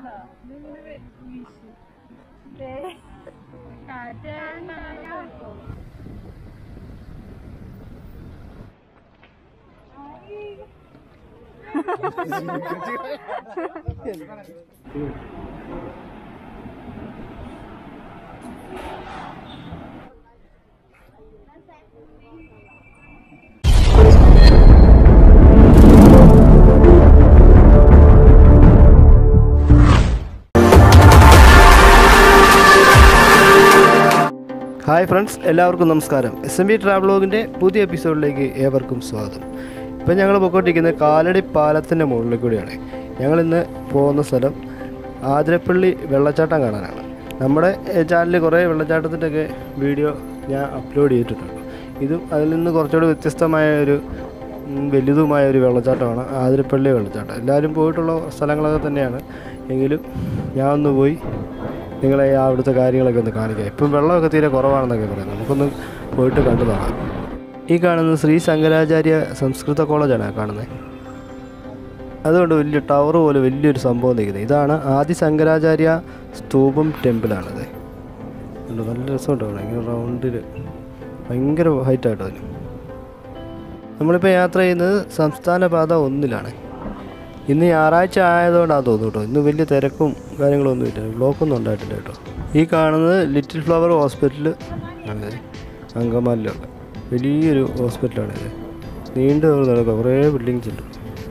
Hi friends എല്ലാവർക്കും നമസ്കാരം S M B ട്രാവലോഗിൻ്റെ പുതിയ എപ്പിസോഡിലേക്ക് ഏവർക്കും സ്വാഗതം ഇപ്പം ഞങ്ങൾ പൊക്കോട്ടിരിക്കുന്നത് കാലടി പാലത്തിൻ്റെ മുകളിൽ കൂടിയാണ് ഞങ്ങളിന്ന് പോകുന്ന സ്ഥലം ആതിരപ്പള്ളി വെള്ളച്ചാട്ടം കാണാനാണ് നമ്മുടെ ചാനലിൽ കുറേ വെള്ളച്ചാട്ടത്തിൻ്റെയൊക്കെ വീഡിയോ ഞാൻ അപ്ലോഡ് ചെയ്തിട്ടുണ്ട് ഇതും അതിൽ നിന്ന് കുറച്ചുകൂടി വ്യത്യസ്തമായ ഒരു ഉം, വലുതുമായ ഒരു വെള്ളച്ചാട്ടമാണ് ആതിരപ്പള്ളി വെള്ളച്ചാട്ടം എല്ലാവരും പോയിട്ടുള്ള സ്ഥലങ്ങളൊക്കെ തന്നെയാണ് എങ്കിലും ഞാൻ ഒന്ന് പോയി നിങ്ങളെ ആ അവിടുത്തെ കാര്യങ്ങളൊക്കെ ഒന്ന് കാണിക്കാം ഇപ്പം വെള്ളമൊക്കെ തീരെ കുറവാണെന്നൊക്കെ പറയുന്നത് നമുക്കൊന്ന് പോയിട്ട് കണ്ടു നോക്കാം ഈ കാണുന്നത് ശ്രീ ശങ്കരാചാര്യ സംസ്കൃത കോളേജാണ് ആ കാണുന്നത് അതുകൊണ്ട് വലിയ ടവർ പോലെ വലിയൊരു സംഭവം നിൽക്കുന്നത് ഇതാണ് ആദി ശങ്കരാചാര്യ സ്തൂപം ടെമ്പിളാണത് ഉണ്ട് നല്ല രസമുണ്ട് അവിടെ ഇങ്ങനെ റൗണ്ടിൽ ഭയങ്കര ഹൈറ്റായിട്ടോ അതിന് നമ്മളിപ്പോൾ യാത്ര ചെയ്യുന്നത് സംസ്ഥാന പാത ഒന്നിലാണ് ഇന്ന് ഞായറാഴ്ച ആയതുകൊണ്ടാണ് തോന്നുന്നു കേട്ടോ ഇന്ന് വലിയ തിരക്കും കാര്യങ്ങളൊന്നും ഇല്ല ബ്ലോക്കൊന്നും ഉണ്ടായിട്ടില്ല കേട്ടോ ഈ കാണുന്നത് ലിറ്റിൽ ഫ്ലവർ ഹോസ്പിറ്റൽ ആണിത് അങ്കമാലിലുള്ള വലിയൊരു ഹോസ്പിറ്റലാണിത് നീണ്ടു നടക്കുക കുറേ ബിൽഡിങ്സ് ഉണ്ട്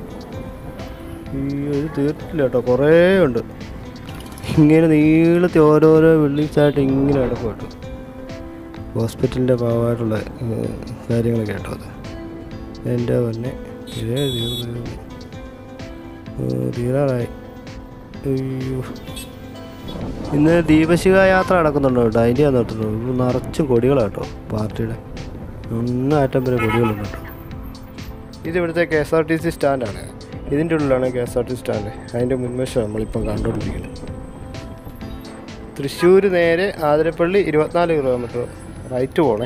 ഈ ഇത് തീർത്തില്ല കേട്ടോ കുറേ ഉണ്ട് ഇങ്ങനെ നീളത്തിൽ ഓരോരോ ബിൽഡിങ്സ് ആയിട്ട് ഇങ്ങനെ കിടക്കും കേട്ടോ ഹോസ്പിറ്റലിൻ്റെ ഭാഗമായിട്ടുള്ള ഏഹ്, കാര്യങ്ങളൊക്കെ കേട്ടോ അത് എൻ്റെ തന്നെ ഇതേ തീർന്നു തീർന്നു ഓ, തീരാറായി അയ്യോ ഇന്ന് ദീപശിഖ യാത്ര നടക്കുന്നുണ്ടോ കേട്ടോ അതിൻ്റെ നടത്തുന്നുണ്ട് നിറച്ചും കൊടികളാണ് കേട്ടോ പാർട്ടിയുടെ ഒന്നും ആറ്റം വരെ കൊടികളുണ്ട് കേട്ടോ ഇത് ഇവിടുത്തെ K S R T C സ്റ്റാൻഡാണ് ഇതിൻ്റെ ഉള്ളിലാണ് K S R T stand അതിൻ്റെ മുൻവശം നമ്മളിപ്പം കണ്ടുകൊണ്ടിരിക്കുന്നത് തൃശ്ശൂർ നേരെ ആതിരപ്പള്ളി ഇരുപത്തിനാല് കിലോമീറ്റർ റൈറ്റ് പോണേ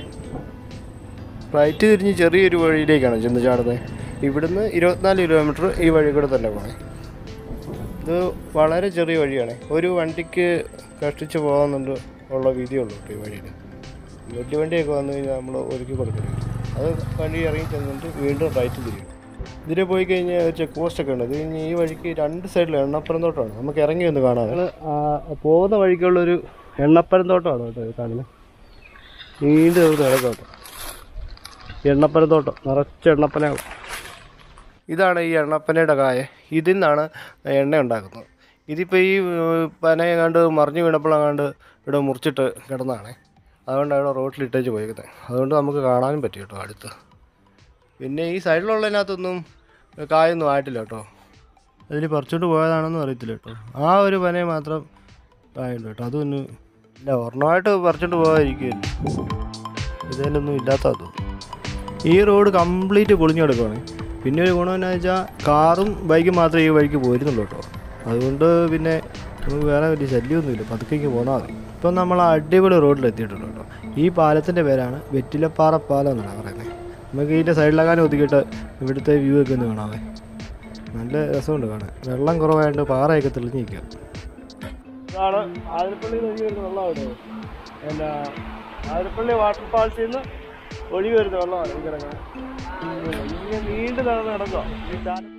റൈറ്റ് തിരിഞ്ഞ് ചെറിയൊരു വഴിയിലേക്കാണ് ചെന്ന് ചാടുന്നത് ഇവിടുന്ന് ഇരുപത്തിനാല് കിലോമീറ്റർ ഈ വഴി കൂടെ തന്നെ പോണേ ഇത് വളരെ ചെറിയ വഴിയാണ് ഒരു വണ്ടിക്ക് കഷ്ടിച്ച് പോകുന്നുണ്ട് ഉള്ള വീതിയുള്ളൂ കേട്ടോ ഈ വഴിയിൽ വലിയ വണ്ടിയൊക്കെ വന്നു കഴിഞ്ഞാൽ നമ്മൾ ഒരുക്കി കൊടുക്കണം അത് വണ്ടി ഇറങ്ങി ചെന്നിട്ട് വീണ്ടും റൈറ്റ് തിരിയും ഇതിൽ പോയി കഴിഞ്ഞാൽ ഒരു ചെക്ക് പോസ്റ്റ് ഒക്കെ ഉണ്ട് ഇത് കഴിഞ്ഞ് ഈ വഴിക്ക് രണ്ട് സൈഡിൽ എണ്ണപ്പുറം തോട്ടമാണ് നമുക്ക് ഇറങ്ങി ഒന്ന് കാണാം ഞങ്ങൾ പോകുന്ന വഴിക്കുള്ളൊരു എണ്ണപ്പുറം തോട്ടമാണ് കേട്ടോ ഇത് കാണുന്നത് നീണ്ടു കിടക്കും കേട്ടോ എണ്ണപ്പന തോട്ടം നിറച്ച് എണ്ണപ്പനകൾ ഇതാണ് ഈ എണ്ണപ്പനയുടെ കായ ഇതിൽ നിന്നാണ് എണ്ണ ഉണ്ടാക്കുന്നത് ഇതിപ്പോൾ ഈ ഏർ, പന കണ്ട് മറിഞ്ഞു വീണപ്പോഴങ്ങാണ്ട് ഇവിടെ മുറിച്ചിട്ട് കിടന്നതാണ് അതുകൊണ്ടാണ് ഇവിടെ റോട്ടിൽ ഇട്ടേച്ച് പോയിരിക്കുന്നത് അതുകൊണ്ട് നമുക്ക് കാണാനും പറ്റി കേട്ടോ അടുത്ത് പിന്നെ ഈ സൈഡിലുള്ളതിനകത്തൊന്നും കായൊന്നും ആയിട്ടില്ല കേട്ടോ അതിൽ പറിച്ചോണ്ട് പോയതാണെന്നും അറിയത്തില്ല കേട്ടോ ആ ഒരു പനയെ മാത്രം കായുണ്ട് കേട്ടോ അതൊന്നും ഇല്ല ഒരെണ്ണമായിട്ട് പറിച്ചോണ്ട് പോകാതിരിക്കുമല്ലോ ഇതിലൊന്നും ഇല്ലാത്ത തോന്നുന്നു ഈ റോഡ് കംപ്ലീറ്റ് പൊളിഞ്ഞു കിടക്കുവാണ് പിന്നെ ഒരു ഗുണം എന്നാ വെച്ചാൽ കാറും ബൈക്കും മാത്രമേ ഈ വഴിക്ക് പോരുന്നുള്ളൂ കേട്ടോ അതുകൊണ്ട് പിന്നെ നമുക്ക് വേറെ വലിയ ശല്യമൊന്നുമില്ല പതുക്കേക്ക് പോന്നാൽ മതി ഇപ്പം നമ്മൾ അടിപൊളി റോഡിൽ എത്തിയിട്ടുണ്ട് കേട്ടോ ഈ പാലത്തിൻ്റെ പേരാണ് വെറ്റിലപ്പാറ പാലം എന്നാണ് പറയുന്നത് നമുക്ക് ഇതിൻ്റെ സൈഡിലാകാനും ഒതുക്കിയിട്ട് ഇവിടുത്തെ വ്യൂ ഒക്കെ ഒന്ന് കാണാമേ നല്ല രസമുണ്ട് കാണാൻ വെള്ളം കുറവായതുകൊണ്ട് പാറയൊക്കെ തെളിഞ്ഞ് നിൽക്കുക ഇതാണ് ആതിരപ്പള്ളി ഒഴുകി വരുന്ന വെള്ളം അവിടെ എന്നാ ആതിരപ്പള്ളി വാട്ടർഫാൾസിൽ നിന്ന് ഒഴുകി വരുന്ന വെള്ളമാണ് ഈ കിടക്കുന്നത് ഇങ്ങനെ നീണ്ടു നടന്ന് കിടക്കുക ഈ ചാല-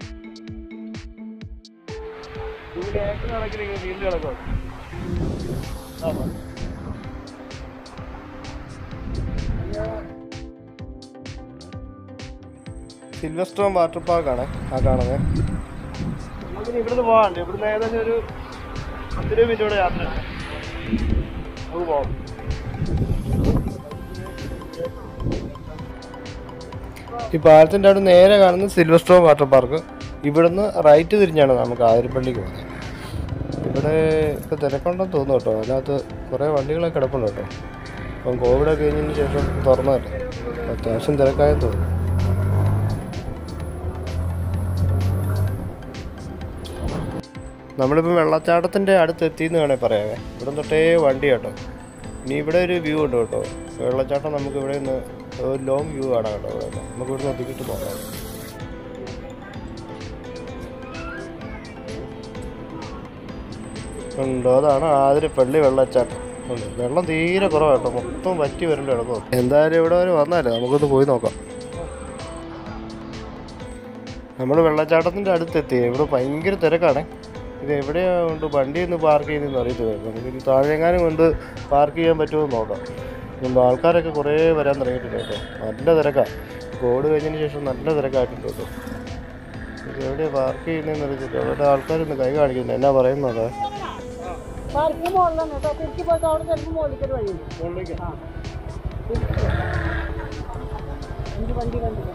ഇങ്ങനെ ഏക്കർ കണക്കിന് ഇങ്ങനെ നീണ്ടു കിടക്കുക സിൽവർ സ്റ്റോൺ വാട്ടർ പാർക്കാണ് ആ കാണുന്നത് നമുക്കിനി ഇവിടുന്ന് പോകാണ്ട് ഇവിടുന്ന് ഏകദേശം ഒരു പത്ത് രൂപ മിനിറ്റോടെ യാത്ര ഉണ്ട്. നമുക്ക് പോകാം ഈ പാലത്തിൻ്റെ അവിടെ നേരെ കാണുന്നത് സിൽവർ സ്റ്റോൺ വാട്ടർ പാർക്ക് ഇവിടുന്ന് റൈറ്റ് തിരിഞ്ഞാണ് നമുക്ക് ആതിരപ്പള്ളിക്ക് പോകുന്നത് ഇവിടെ ഇപ്പോൾ തിരക്കുണ്ടെന്ന് തോന്നുന്നു കേട്ടോ അതിനകത്ത് കുറേ വണ്ടികളൊക്കെ കിടപ്പുണ്ട് കേട്ടോ അപ്പം കോവിഡ് ഒക്കെ കഴിഞ്ഞതിന് ശേഷം തുറന്നതല്ലേ അപ്പോൾ അത്യാവശ്യം തിരക്കായെന്ന് തോന്നുന്നു നമ്മളിപ്പോൾ വെള്ളച്ചാട്ടത്തിൻ്റെ അടുത്ത് എത്തിയെന്ന് വേണേൽ പറയാവേ ഇവിടെ തൊട്ടേ വണ്ടി കേട്ടോ ഇനി ഇവിടെ ഒരു വ്യൂ ഉണ്ട് കേട്ടോ വെള്ളച്ചാട്ടം നമുക്ക് ഇവിടെ നിന്ന് ഒരു ലോങ് വ്യൂ കാണാം കേട്ടോ ഇവിടെ നിന്ന്. നമുക്ക് ഇവിടെ നിന്ന് ഒതുക്കിയിട്ട് നോക്കാം ഉണ്ടോ അതാണ് ആതിരപ്പള്ളി വെള്ളച്ചാട്ടം ഉണ്ട് വെള്ളം തീരെ കുറവാട്ടോ മൊത്തം വറ്റി വരേണ്ട കിടക്കും എന്തായാലും ഇവിടെ വരെ വന്നാലേ നമുക്കൊന്ന് പോയി നോക്കാം നമ്മൾ വെള്ളച്ചാട്ടത്തിൻ്റെ അടുത്തെത്തി ഇവിടെ ഭയങ്കര തിരക്കാണ് ഇത് എവിടെയാണ് കൊണ്ട് വണ്ടി ഒന്ന് പാർക്ക് ചെയ്യുന്നതെന്ന് അറിയത്തില്ല നമുക്ക് ഇനി താഴെങ്ങാനും കൊണ്ട് പാർക്ക് ചെയ്യാൻ പറ്റുമോ എന്ന് നോക്കാം മുമ്പ് ആൾക്കാരൊക്കെ കുറേ വരാൻ തുടങ്ങിയിട്ടുണ്ട് കേട്ടോ നല്ല തിരക്കാണ് കോഡ് കഴിഞ്ഞതിന് ശേഷം നല്ല തിരക്കായിട്ടുണ്ട് കേട്ടോ ഇത് എവിടെയാണ് പാർക്ക് ചെയ്യുന്നതെന്ന് അറിയത്തില്ല അവിടെ ആൾക്കാരൊന്ന് കൈ കാണിക്കുന്നു എന്നാ പറയുന്നത് പാർക്കിന് മുകളിലാണ് കേട്ടോ കുറുക്കി പോയിട്ട് അവിടെ ചിലപ്പോൾ മുകളിലേക്ക് ഒരു വഴിയുണ്ട് ആ അഞ്ച് വണ്ടി കണ്ടില്ല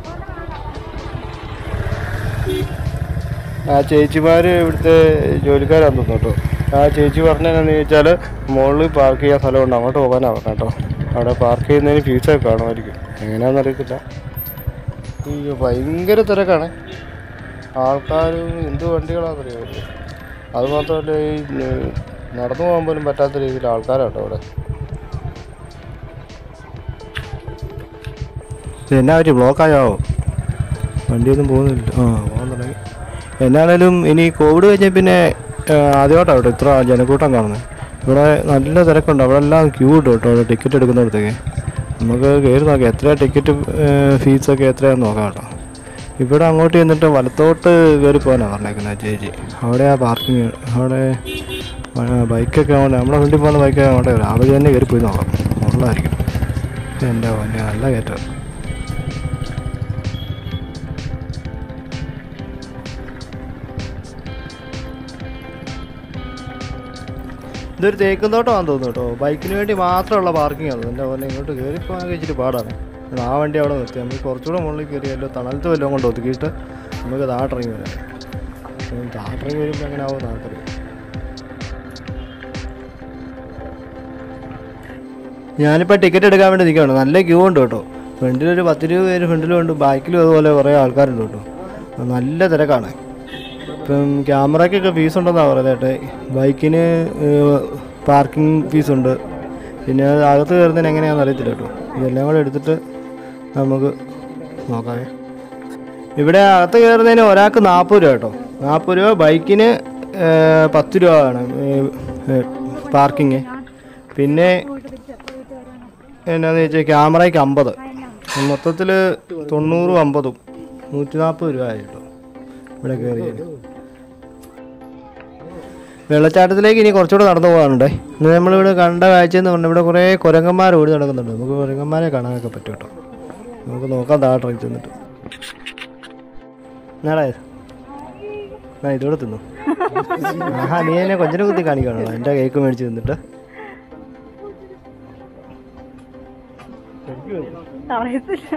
ആ ചേച്ചിമാർ ഇവിടുത്തെ ജോലിക്കാരാന്ന് തോന്നുന്നു കേട്ടോ ആ ചേച്ചി പറഞ്ഞതെന്നു ചോദിച്ചാൽ മുകളിൽ പാർക്ക് ചെയ്യാൻ സ്ഥലമുണ്ട് അങ്ങോട്ട് പോകാനാണ് പറഞ്ഞത് കേട്ടോ അവിടെ പാർക്ക് ചെയ്യുന്നതിന് ഫീസൊക്കെ കാണുമായിരിക്കും എങ്ങനെയാണെന്ന് അറിയത്തില്ല അയ്യോ ഭയങ്കര തിരക്കാണ് ആൾക്കാർ എന്ത് വണ്ടികളാണെന്നറിയാമോ അത് മാത്രമല്ല ഈ ഉം, നടന്നു പോകാൻ പോലും പറ്റാത്ത രീതിയിൽ ആൾക്കാരാട്ടോ അവിടെ എന്നാ പറ്റി ബ്ലോക്കായോ വണ്ടിയൊന്നും പോകുന്നില്ല ആ പോകാൻ തുടങ്ങി എന്നാണേലും ഇനി കോവിഡ് കഴിഞ്ഞ പിന്നെ ആദ്യമായിട്ടാണ് ഇവിടെ ഇത്ര ജനക്കൂട്ടം കാണുന്നത് ഇവിടെ നല്ല തിരക്കുണ്ട് അവിടെ എല്ലാം ക്യൂ ഉണ്ട് കേട്ടോ അവിടെ ടിക്കറ്റ് എടുക്കുന്നിടത്തേക്ക് നമുക്ക് കയറി നോക്കാം എത്ര ടിക്കറ്റ് ഫീസൊക്കെ എത്രയാണെന്ന് നോക്കാം കേട്ടോ ഇവിടെ അങ്ങോട്ട് ചെന്നിട്ട് വലത്തോട്ട് കയറി പോകാനാണ് പറഞ്ഞേക്കുന്നത് ചേച്ചി അവിടെ ആ പാർക്കിങ് അവിടെ ആ, ബൈക്കൊക്കെ അങ്ങോട്ട് നമ്മുടെ ഫ്രണ്ടിൽ പോകുന്ന ബൈക്കൊക്കെ അങ്ങോട്ട് വരാം അവിടെ തന്നെ കയറി പോയി നോക്കാം ഉള്ളതായിരിക്കും എൻ്റെ പൊന്നെ നല്ല കയറ്റം ഇതൊരു തേക്കും തോട്ടമാണെന്ന് തോന്നുന്നു കേട്ടോ ബൈക്കിന് വേണ്ടി മാത്രമുള്ള പാർക്കിംഗ് ആണ് എൻ്റെ പോലെ ഇങ്ങോട്ട് കയറി പോകാൻ ഇച്ചിരി പാടാണ് എന്നാൽ ആ വണ്ടി അവിടെ നിർത്തി നമുക്ക് കുറച്ചുകൂടെ മുകളിൽ കയറിയല്ലോ തണലത്ത് വല്ലതും കൊണ്ട് ഒതുക്കിയിട്ട് നമുക്ക് താട്ടിറങ്ങി വരാം ഉം, താട്ടിറങ്ങി വരുമ്പോൾ എങ്ങനെ ആവും നാട്ടിൽ ഞാനിപ്പോൾ ടിക്കറ്റ് എടുക്കാൻ വേണ്ടി നിൽക്കുകയാണ് നല്ല ക്യൂ ഉണ്ട് കേട്ടോ ഫ്രണ്ടിലൊരു പത്തിരുപത് പേര് ഫ്രണ്ടിലും ഉണ്ട് ബാക്കിലും അതുപോലെ കുറേ ആൾക്കാരുണ്ട് കേട്ടോ നല്ല തിരക്കാണ് ഇപ്പം ക്യാമറയ്ക്കൊക്കെ ഫീസ് ഉണ്ടെന്നാണ് പറയുന്നത് കേട്ടെ ബൈക്കിന് പാർക്കിംഗ് ഫീസുണ്ട് പിന്നെ അത് അകത്ത് കയറുന്നതിന് എങ്ങനെയാണെന്ന് അറിയത്തില്ല കേട്ടോ ഇതെല്ലാം കൂടെ എടുത്തിട്ട് നമുക്ക് നോക്കാമേ ഇവിടെ അകത്ത് കയറുന്നതിന് ഒരാൾക്ക് നാൽപ്പത് രൂപ കേട്ടോ നാൽപ്പത് രൂപ ബൈക്കിന് ഏഹ്, പത്ത് രൂപ ആണ് പാർക്കിങ് പിന്നെ എന്നാന്ന് വെച്ചാൽ ക്യാമറയ്ക്ക് അമ്പത് മൊത്തത്തിൽ തൊണ്ണൂറും അമ്പതും നൂറ്റി നാൽപ്പത് രൂപ ആയി കേട്ടോ ഇവിടെ കയറിയതിന് വെള്ളച്ചാട്ടത്തിലേക്ക് ഇനി കുറച്ചുകൂടെ നടന്നു പോകാനുണ്ടേ ഇന്ന് നമ്മളിവിടെ കണ്ട കാഴ്ച എന്ന് പറഞ്ഞാൽ ഇവിടെ കുറേ കുരങ്ങന്മാർ ഓടി നടക്കുന്നുണ്ട് നമുക്ക് കുരങ്ങന്മാരെ കാണാനൊക്കെ പറ്റും കേട്ടോ നമുക്ക് നോക്കാം താഴെ ചെന്നിട്ട് നാളെ ആ ഇതോടെ തിന്നു ആഹാ നീ എന്നെ കൊഞ്ചനെ കുത്തി കാണിക്കണോ എൻ്റെ കേക്ക് മേടിച്ച് തിന്നിട്ട് അറിയത്തില്ല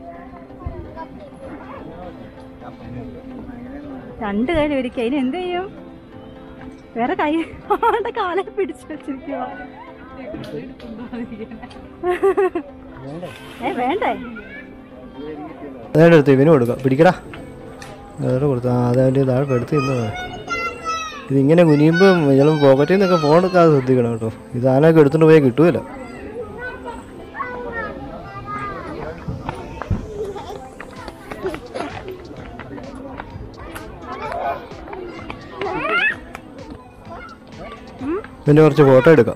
രണ്ട് കയ്യിൽ ഒരിക്കൽ അതിന് എന്ത് ചെയ്യും വേറെ കൈ ആളുടെ കാലെ പിടിച്ചു വെച്ചിരിക്കുക ഏ വേണ്ടേ അതേടെ എടുത്ത് ഇവന് കൊടുക്കാം പിടിക്കടാ അതോടെ കൊടുത്താ അതവൻ്റെ താഴെ എടുത്ത് തിന്നതാണ് ഇതിങ്ങനെ കുനിയുമ്പോൾ ചിലപ്പോൾ പോക്കറ്റിൽ നിന്നൊക്കെ ഫോൺ എടുക്കാതെ ശ്രദ്ധിക്കണം കേട്ടോ ഇത് ആനൊക്കെ എടുത്തുകൊണ്ട് പോയാൽ കിട്ടുമല്ലോ പിന്നെ കുറച്ച് ഫോട്ടോ എടുക്കാം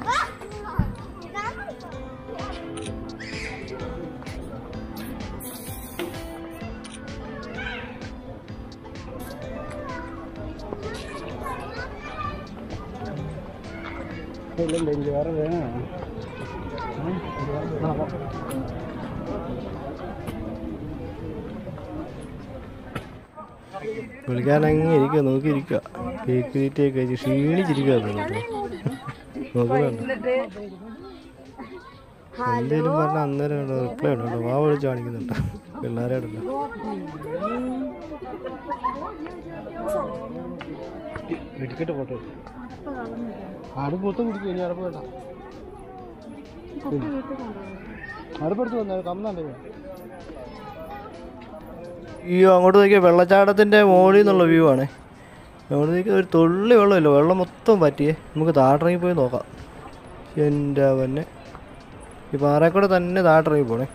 വിളിക്കാനങ്ങ് ഇരിക്കുക നോക്കിയിരിക്കുക കേക്ക് തീറ്റയൊക്കെ കഴിച്ച് ക്ഷീണിച്ചിരിക്കുക നോക്കുന്നുണ്ട് എന്തേലും പറഞ്ഞാൽ അന്നേരം റിപ്ലൈ ഉണ്ട് കേട്ടോ വാ വിളിച്ച് കാണിക്കുന്നുണ്ട് പിള്ളേരോടല്ല വെടിക്കെട്ട് ഫോട്ടോ അടുപ്പ് മൊത്തം കുടിക്കും ഇനി അടപ്പ് വേണ്ട അടുപ്പെടുത്ത് വന്നാൽ കമ്മല്ലേ അയ്യോ അങ്ങോട്ട് നോക്കിയാൽ വെള്ളച്ചാട്ടത്തിൻ്റെ മുകളിൽ നിന്നുള്ള വ്യൂ ആണ് അങ്ങോട്ട് നോക്കിയാൽ ഒരു തുള്ളി വെള്ളമില്ല വെള്ളം മൊത്തം പറ്റിയേ നമുക്ക് താട്ടിറങ്ങി പോയി നോക്കാം എൻ്റെ തന്നെ ഈ പാറക്കൂടെ തന്നെ താട്ടിറങ്ങി പോണേ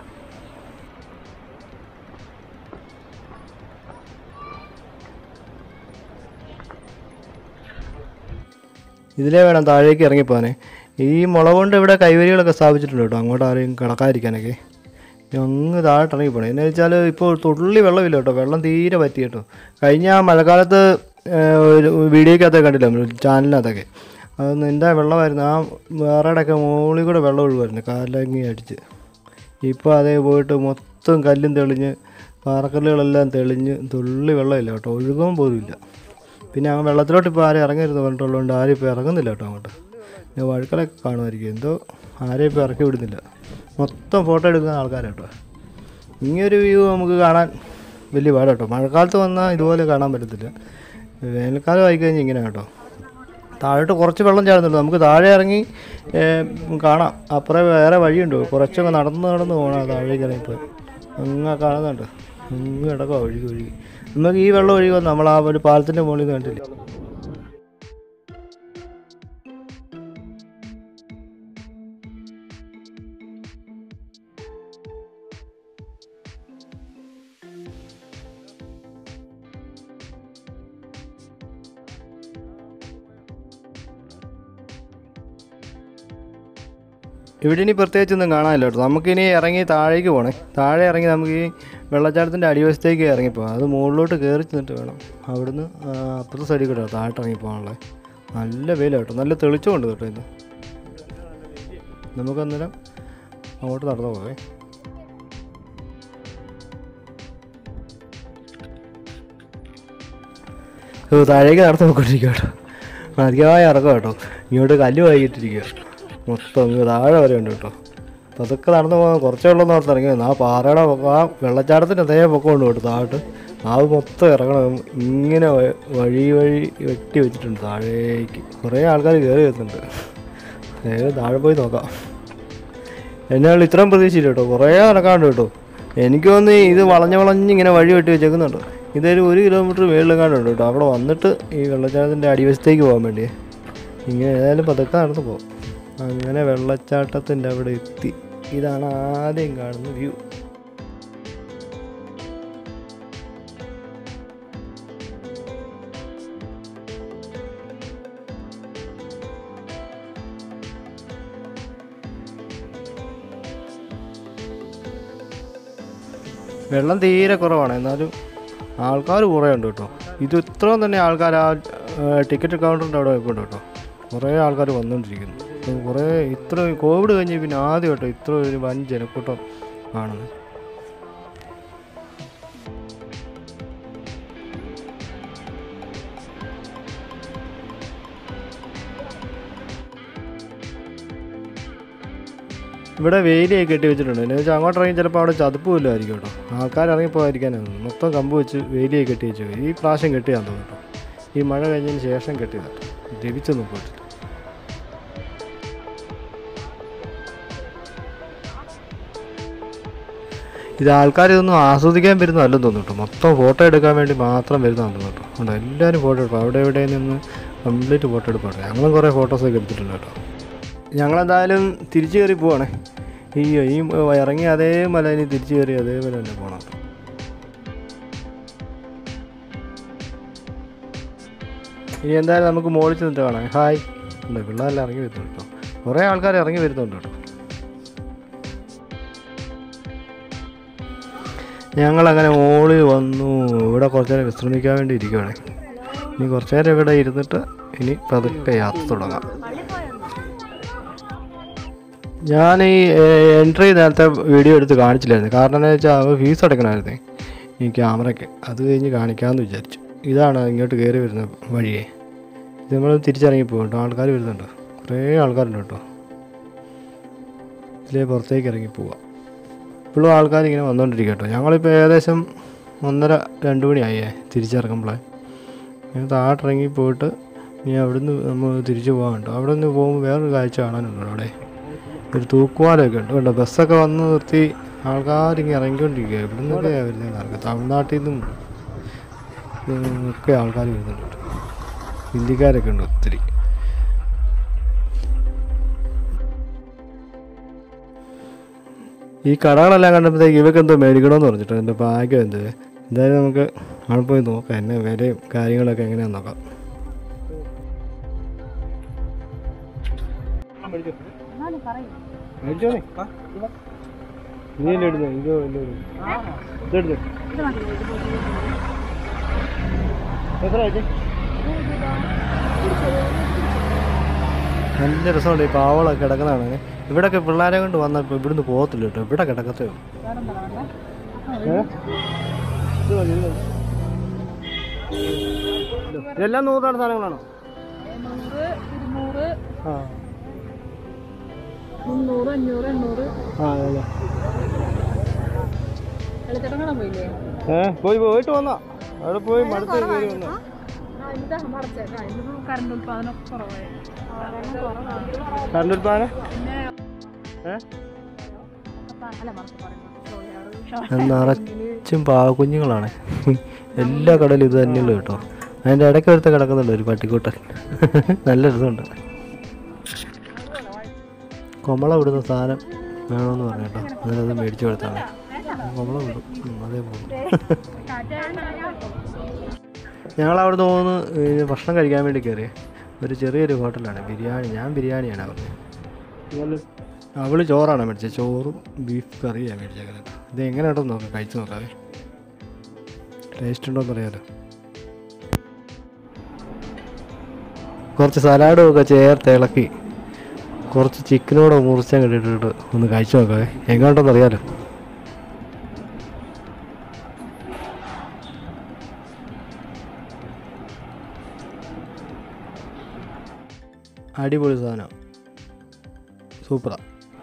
ഇതിലേ വേണം താഴേക്ക് ഇറങ്ങിപ്പോകാനേ ഈ മുള കൊണ്ട് ഇവിടെ കൈവരികളൊക്കെ സ്ഥാപിച്ചിട്ടുണ്ട് കേട്ടോ അങ്ങോട്ട് ആരെയും കടക്കാതിരിക്കാനൊക്കെ ഇനി അങ്ങ് താഴോട്ട് ഇറങ്ങി പോകണം എന്ന് വെച്ചാൽ ഇപ്പോൾ തുള്ളി വെള്ളമില്ല കേട്ടോ വെള്ളം തീരെ പറ്റി കേട്ടോ കഴിഞ്ഞ ആ മഴക്കാലത്ത് ഏഹ്, ഒരു വീഡിയോക്കകത്തൊക്കെ കണ്ടില്ല നമ്മൾ ചാനലിനകത്തൊക്കെ അതൊന്നും എന്താ വെള്ളമായിരുന്നു ആ വേറെയുടെയൊക്കെ മുകളിൽ കൂടെ വെള്ളം ഒഴുകുമായിരുന്നു കാലങ്ങി അടിച്ച് ഇപ്പോൾ അതേ പോയിട്ട് മൊത്തം കല്ലും തെളിഞ്ഞ് പാറക്കല്ലുകളെല്ലാം തെളിഞ്ഞ് തുള്ളി വെള്ളമില്ല കേട്ടോ ഒഴുകാൻ പോലും ഇല്ല പിന്നെ ആ വെള്ളത്തിലോട്ട് ഇപ്പോൾ ആരും ഇറങ്ങരുത് പറഞ്ഞിട്ടുള്ളതുകൊണ്ട് ആരും ഇപ്പോൾ ഇറങ്ങുന്നില്ല കേട്ടോ അങ്ങോട്ട് പിന്നെ വഴുക്കളൊക്കെ കാണുമായിരിക്കും എന്തോ ആരെയും ഇപ്പോൾ ഇറക്കി വിടുന്നില്ല മൊത്തം ഫോട്ടോ എടുക്കുന്ന ആൾക്കാരാട്ടോ ഇങ്ങനൊരു വ്യൂ നമുക്ക് കാണാൻ വലിയ പാടാ കേട്ടോ മഴക്കാലത്ത് വന്നാൽ ഇതുപോലെ കാണാൻ പറ്റത്തില്ല വേനൽക്കാലം ആയിക്കഴിഞ്ഞാൽ ഇങ്ങനെ കേട്ടോ താഴോട്ട് കുറച്ച് വെള്ളം ചാടുന്നുണ്ട് നമുക്ക് താഴെ ഇറങ്ങി ഏം, കാണാം അപ്പുറം വേറെ വഴിയുണ്ട് കുറച്ചൊക്കെ നടന്ന് നടന്ന് പോകണം താഴേക്ക് ഇറങ്ങിപ്പോൾ അങ്ങ് കാണുന്നുണ്ട് അങ്ങ് കിടക്കുക ഒഴുകി ഒഴുകി നമുക്ക് ഈ വെള്ളം ഒഴുകി വന്ന് നമ്മൾ ആ ഒരു പാലത്തിൻ്റെ മുകളിൽ നിന്ന് കണ്ടില്ല ഇവിടെ ഇനി പ്രത്യേകിച്ചൊന്നും കാണാനില്ല കേട്ടോ നമുക്കിനി ഇറങ്ങി താഴേക്ക് പോകണേ താഴെ ഇറങ്ങി നമുക്ക് ഈ വെള്ളച്ചാട്ടത്തിൻ്റെ അടിവശത്തേക്ക് ഇറങ്ങിപ്പോകാം അത് മുകളിലോട്ട് കയറി ചെന്നിട്ട് വേണം അവിടുന്ന് ആ, അപ്പുറത്തെ സൈഡിൽ കൂടെ താഴോട്ട് ഇറങ്ങി പോകാനുള്ളത് നല്ല വെയില കേട്ടോ നല്ല തെളിച്ചമുണ്ട് കേട്ടോ ഇത് നമുക്കന്നേരം അങ്ങോട്ട് നടന്നു പോകേ ഓ താഴേക്ക് നടന്നു പോയിക്കൊണ്ടിരിക്കുക കേട്ടോ അധികമായ ഇറക്കം കേട്ടോ ഇങ്ങോട്ട് കല്ല് വൈകിട്ടിരിക്കുക മൊത്തം ഇങ്ങ് താഴെ വരെ ഉണ്ട് കേട്ടോ അപ്പോൾ അതൊക്കെ നടന്നു പോകാൻ കുറച്ചേ ഉള്ളൂ എന്ന് ഓർത്ത് ഇറങ്ങി വന്നു. ആ പാറയുടെ പൊക്കം ആ വെള്ളച്ചാട്ടത്തിൻ്റെ അതേ പൊക്കം ഉണ്ട് കേട്ടോ താഴോട്ട് അത് മൊത്തം ഇറങ്ങണം ഇങ്ങനെ വ- വഴി വഴി വെട്ടി വെച്ചിട്ടുണ്ട് താഴേക്ക് കുറേ ആൾക്കാർ കയറി വരുന്നുണ്ട് നേരെ താഴെ പോയി നോക്കാം എന്നാൽ ഇത്രയും പ്രതീക്ഷിച്ചില്ല കേട്ടോ കുറേ നടക്കാണ്ട് കേട്ടോ എനിക്ക് തോന്നി ഇത് വളഞ്ഞ് വളഞ്ഞ് ഇങ്ങനെ വഴി വെട്ടി വെച്ചേക്കുന്നുണ്ട് ഇതൊരു ഒരു കിലോമീറ്റർ മേളിലെങ്ങാണ്ടുണ്ട് കേട്ടോ അവിടെ വന്നിട്ട് ഈ വെള്ളച്ചാട്ടത്തിൻ്റെ അടിവശത്തേക്ക് പോകാൻ വേണ്ടി ഇങ്ങനെ ഏതായാലും പതുക്കെ നടന്നു പോകും അങ്ങനെ വെള്ളച്ചാട്ടത്തിൻ്റെ അവിടെ എത്തി ഇതാണ് ആദ്യം കാണുന്ന വ്യൂ വെള്ളം തീരെ കുറവാണ് എന്നാലും ആൾക്കാർ കുറേ ഉണ്ട് കേട്ടോ ഇത് ഇത്രയും തന്നെ ആൾക്കാർ ആ ടിക്കറ്റ് കൗണ്ടറിൻ്റെ അവിടെ ഉണ്ട് കേട്ടോ കുറേ ആൾക്കാർ വന്നുകൊണ്ടിരിക്കുന്നു ഇപ്പം കുറേ ഇത്ര കോവിഡ് കഴിഞ്ഞ് പിന്നെ ആദ്യം കേട്ടോ ഇത്ര ഒരു വൻ ജനക്കൂട്ടം കാണുന്നത് ഇവിടെ വേലിയൊക്കെ കെട്ടി വെച്ചിട്ടുണ്ട് എന്ന് വെച്ചാൽ അങ്ങോട്ട് ഇറങ്ങി ചിലപ്പോൾ അവിടെ ചതുപ്പ് പോലും ആയിരിക്കും കേട്ടോ ആൾക്കാർ ഇറങ്ങിപ്പോകാതിരിക്കാനാണ് മൊത്തം കമ്പ് വെച്ച് വേലിയൊക്കെ കെട്ടി വെച്ചു ഈ പ്രാവശ്യം കെട്ടിയാന്ന് തോന്നുന്നു കേട്ടോ ഈ മഴ കഴിഞ്ഞതിന് ശേഷം കെട്ടിയതാണ് ലഭിച്ചൊന്നും പോയിട്ടില്ല ഇത് ആൾക്കാർ ഇതൊന്നും ആസ്വദിക്കാൻ വരുന്നതല്ലെന്ന് തോന്നുന്നു കേട്ടോ മൊത്തം ഫോട്ടോ എടുക്കാൻ വേണ്ടി മാത്രം വരുന്നതാണെന്ന് തോന്നുന്നു കേട്ടോ അതുകൊണ്ട് എല്ലാവരും ഫോട്ടോ എടുക്കും അവിടെ എവിടെ നിന്ന് കംപ്ലീറ്റ് ഫോട്ടോ എടുപ്പാണ് ഞങ്ങളും കുറേ ഫോട്ടോസൊക്കെ എടുത്തിട്ടുണ്ട് കേട്ടോ ഞങ്ങളെന്തായാലും തിരിച്ചു കയറി പോവാണേ ഈ ഈ ഇറങ്ങി അതേ മല ഇനി തിരിച്ചു കയറി അതേപോലെ തന്നെ പോകണം ഇനി എന്തായാലും നമുക്ക് മുകളിൽ ചെന്നിട്ട് കാണാം ഹായ് ഉണ്ട് പിള്ളേരെല്ലാം ഇറങ്ങി വരുന്നുണ്ട് കേട്ടോ കുറേ ആൾക്കാർ ഇറങ്ങി വരുന്നുണ്ട് കേട്ടോ ഞങ്ങളങ്ങനെ മുകളിൽ വന്നു ഇവിടെ കുറച്ച് നേരം വിശ്രമിക്കാൻ വേണ്ടി ഇരിക്കുവാണ് ഇനി കുറച്ച് നേരം ഇവിടെ ഇരുന്നിട്ട് ഇനി പതുക്കെ യാത്ര തുടങ്ങാം ഞാൻ ഈ എൻട്രി നേരത്തെ വീഡിയോ എടുത്ത് കാണിച്ചില്ലായിരുന്നു കാരണം എന്താ വെച്ചാൽ അവ ഫീസ് അടയ്ക്കണമായിരുന്നേ ഈ ക്യാമറയ്ക്ക് അത് കഴിഞ്ഞ് കാണിക്കാമെന്ന് വിചാരിച്ചു ഇതാണ് ഇങ്ങോട്ട് കയറി വരുന്ന വഴിയേ ഇത് നമ്മൾ തിരിച്ചിറങ്ങി പോകും കേട്ടോ ആൾക്കാർ വരുന്നുണ്ട് കുറേ ആൾക്കാരുണ്ട് കേട്ടോ ഇതിലേ പുറത്തേക്ക് ഇറങ്ങി പോവാം ഇപ്പോഴും ആൾക്കാർ ഇങ്ങനെ വന്നുകൊണ്ടിരിക്കുക കേട്ടോ ഞങ്ങളിപ്പോൾ ഏകദേശം ഒന്നര രണ്ട് മണിയായേ തിരിച്ചിറങ്ങുമ്പോഴേ ഞങ്ങൾ താഴോട്ടിറങ്ങി പോയിട്ട് ഇനി അവിടുന്ന് നമ്മൾ തിരിച്ചു പോകാൻ കേട്ടോ അവിടെ നിന്ന് പോകുമ്പോൾ വേറൊരു കാഴ്ച കാണാനുണ്ട് അവിടെ ഒരു തൂക്കുവാലൊക്കെ ഉണ്ട് കണ്ടോ ബസ്സൊക്കെ വന്ന് നിർത്തി ആൾക്കാരിങ്ങനെ ഇറങ്ങിക്കൊണ്ടിരിക്കുക ഇവിടെ നിന്നൊക്കെ വരുന്നത് ആൾക്കാർ തമിഴ്നാട്ടിൽ നിന്നും ഉം, ഒക്കെ ആൾക്കാർ വരുന്നുണ്ട് കേട്ടോ. ഹിന്ദിക്കാരൊക്കെ ഉണ്ട് ഒത്തിരി ഈ കടകളെല്ലാം കണ്ടപ്പോഴത്തേക്ക് ഇവക്ക് എന്തോ മേടിക്കണമെന്ന് പറഞ്ഞിട്ട് എൻ്റെ ഭാഗ്യം എന്ത് എന്തായാലും നമുക്ക് അവിടെ പോയി നോക്കാം എന്നെ വിലയും കാര്യങ്ങളൊക്കെ എങ്ങനെയാണെന്ന് നോക്കാം എന്നാലും പറയും മേടിച്ചോനെ നീ അല്ലേ ഇടുന്നത് ഇതോ അല്ലേ ഇതെടുത്ത് ഇത് മതി എത്ര ആയിട്ട് നല്ല രസമുണ്ട് ഈ പാവളൊക്കെ കിടക്കുന്നതാണ് ഇവിടെയൊക്കെ പിള്ളേരെ കൊണ്ട് വന്നപ്പോൾ ഇവിടുന്ന് പോകത്തില്ല കേട്ടോ ഇവിടെ കിടക്കത്തേ ഉള്ളൂ വേറെന്താ വേണ്ടേ ഏ? ഇത് മതി, ഇത് മതി. ഇതെല്ലാം നൂറാണ് സാധനങ്ങളാണോ നൂറ് ഇരുന്നൂറ് ആ മുന്നൂറ് അഞ്ഞൂറ് എണ്ണൂറ് ആ അതെ വെളിച്ചെട്ടം പോയില്ലേ ഏ പോയി പോയിട്ട് വന്നാ അവിടെ പോയി മടുത്ത് കയറി വന്നു ഇതാ മറച്ചേക്കാം ഇന്നിപ്പോൾ കറണ്ട് ഉൽപ്പാദനം കുറവായി കറണ്ട് ഉൽപ്പാദനം പിന്നെ ഏ അല്ല മറച്ചു പറയുന്നത് നിറച്ചും പാവക്കുഞ്ഞുങ്ങളാണ് എല്ലാ കടലും ഇത് തന്നെയുള്ളൂ കേട്ടോ അതിൻ്റെ ഇടയ്ക്ക് ഒരുത്ത കിടക്കുന്നുണ്ട് ഒരു പട്ടിക്കൂട്ടൻ നല്ല രസമുണ്ട് കൊമള വിടുന്ന സാധനം വേണമെന്ന് പറഞ്ഞു കേട്ടോ അതിനത് മേടിച്ചു കൊടുത്താണ് കൊമള വിടും ഉം, അതേ പോകും ഞങ്ങൾ അവിടെ തോന്നുന്നു ഈ ഭക്ഷണം കഴിക്കാൻ വേണ്ടി കയറിയേ ഒരു ചെറിയൊരു ഹോട്ടലാണ് ബിരിയാണി ഞാൻ ബിരിയാണിയാണ് പറഞ്ഞത് അവള് ചോറാണ് മേടിച്ചത് ചോറും ബീഫ് കറിയാണ് മേടിച്ചേക്കുന്നത് ഇത് എങ്ങനെ ഉണ്ടെന്ന് നോക്കാം കഴിച്ചു നോക്കാവേ ടേസ്റ്റ് ഉണ്ടോന്ന് അറിയാലോ കുറച്ച് സലാഡും ഒക്കെ ചേർത്ത് ഇളക്കി കുറച്ച് ചിക്കനോടെ മുറിച്ചാൽ കിട്ടിയിട്ട് ഒന്ന് കഴിച്ചു നോക്കാവേ എങ്ങോട്ടെന്ന് അറിയാലോ അടിപൊളി സാധനം സൂപ്പറാ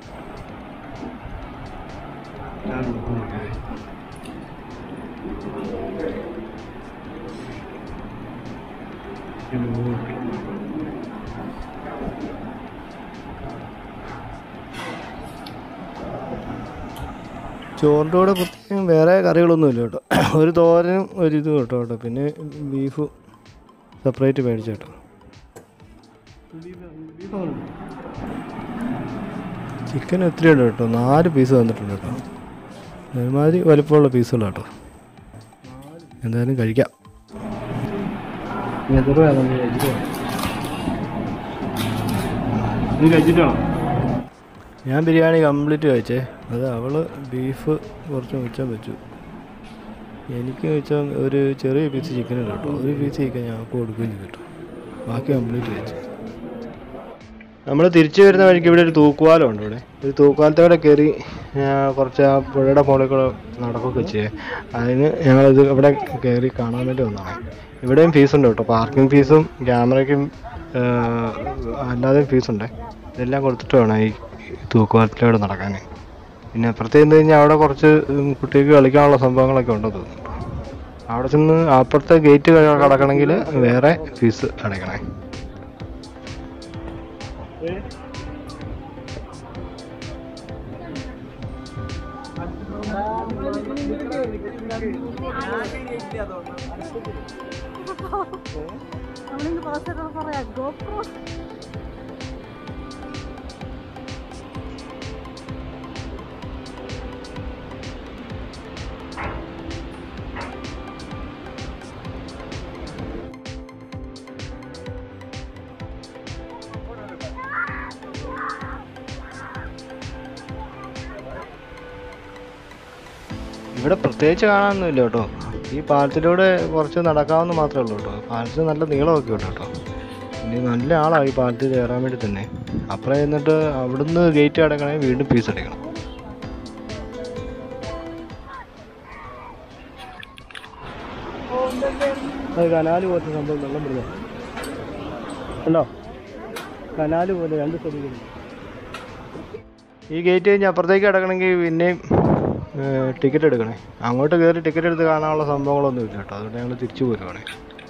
ചോറിൻ്റെ കൂടെ പ്രത്യേകം വേറെ കറികളൊന്നുമില്ല കേട്ടോ ഒരു തോരനും ഒരു ഇത് കേട്ടോ കേട്ടോ പിന്നെ ബീഫ് സെപ്പറേറ്റ് മേടിച്ചു കേട്ടോ ചിക്കൻ ഒത്തിരി ഉണ്ട് കേട്ടോ നാല് പീസ് തന്നിട്ടുണ്ട് കേട്ടോ ഒരുമാതിരി വലുപ്പമുള്ള പീസുകളാണ് കേട്ടോ എന്തായാലും കഴിക്കാം ഞാൻ ബിരിയാണി കംപ്ലീറ്റ് കഴിച്ചേ അത് അവള് ബീഫ് കുറച്ച് മിച്ചം വെച്ചു എനിക്ക് വെച്ചാൽ ഒരു ചെറിയ പീസ് ചിക്കൻ ഉണ്ട് കേട്ടോ ഒരു പീസ് ചിക്കൻ ഞങ്ങൾക്ക് കൊടുക്കുകയും ചെയ്തു കേട്ടോ ബാക്കി കംപ്ലീറ്റ് കഴിച്ചു നമ്മൾ തിരിച്ചു വരുന്ന വഴിക്ക് ഇവിടെ ഒരു തൂക്കുവാലം ഉണ്ട് ഇവിടെ ഒരു തൂക്കുവാലത്തോടെ കയറി ആ, കുറച്ച് ആ പുഴയുടെ മുകളിൽ കൂടെ നടക്കുകയൊക്കെ ചെയ്യേ അതിന് ഞങ്ങളിത് ഇവിടെ കയറി കാണാൻ വേണ്ടി വന്നതാണ് ഇവിടെയും ഫീസ് ഉണ്ട് കേട്ടോ പാർക്കിംഗ് ഫീസും ക്യാമറയ്ക്കും ആ, അല്ലാതെയും ഫീസുണ്ട് ഇതെല്ലാം കൊടുത്തിട്ട് വേണം ഈ തൂക്കുവാലത്തിലൂടെ നടക്കാൻ പിന്നെ അപ്പുറത്ത് ചെന്ന് കഴിഞ്ഞാൽ അവിടെ കുറച്ച് ഉം, കുട്ടികൾക്ക് കളിക്കാനുള്ള സംഭവങ്ങളൊക്കെ ഉണ്ടെന്ന് തോന്നുന്നു അവിടെ ചെന്ന് അപ്പുറത്തെ ഗേറ്റ് കടക്കണമെങ്കിൽ വേറെ ഫീസ് അടയ്ക്കണേ നമ്മളിന്ന് പാസ്സൊക്കെ പറയാം ഗോപ്രോ ഇവിടെ പ്രത്യേകിച്ച് കാണാനൊന്നുമില്ല കേട്ടോ ഈ പാലത്തിലൂടെ കുറച്ച് നടക്കാവുന്ന മാത്രമേ ഉള്ളൂ കേട്ടോ പാലത്തിന് നല്ല നീളമൊക്കെ ഉണ്ട് കേട്ടോ ഇനി നല്ല ആളാണ് ഈ പാലത്തിൽ കയറാൻ വേണ്ടി തന്നെ അപ്പുറം എന്നിട്ട് അവിടുന്ന് ഗേറ്റ് അടക്കണമെങ്കിൽ വീണ്ടും ഫീസ് അടയ്ക്കണം അത് കനാല് പോലത്തെ സംഭവം വെള്ളം വിടുക ഉണ്ടോ കനാല് പോലെ രണ്ട് സ്ഥലം ഈ ഗേറ്റ് കഴിഞ്ഞ് അപ്പുറത്തേക്ക് കിടക്കണമെങ്കിൽ പിന്നെയും ടിക്കറ്റ് എടുക്കണേ അങ്ങോട്ട് കയറി ടിക്കറ്റ് എടുത്ത് കാണാനുള്ള സംഭവങ്ങളൊന്നും ഇല്ല കേട്ടോ അതുകൊണ്ട് ഞങ്ങൾ തിരിച്ചു പോരുവാണേ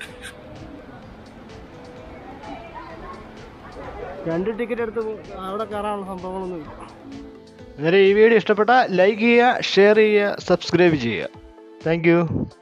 രണ്ട് ടിക്കറ്റ് എടുത്ത് പോ- അവിടെ കയറാനുള്ള സംഭവങ്ങളൊന്നും ഇല്ല അന്നേരം ഈ വീഡിയോ ഇഷ്ടപ്പെട്ടാൽ ലൈക്ക് ചെയ്യുക ഷെയർ ചെയ്യുക സബ്സ്ക്രൈബ് ചെയ്യുക താങ്ക് യു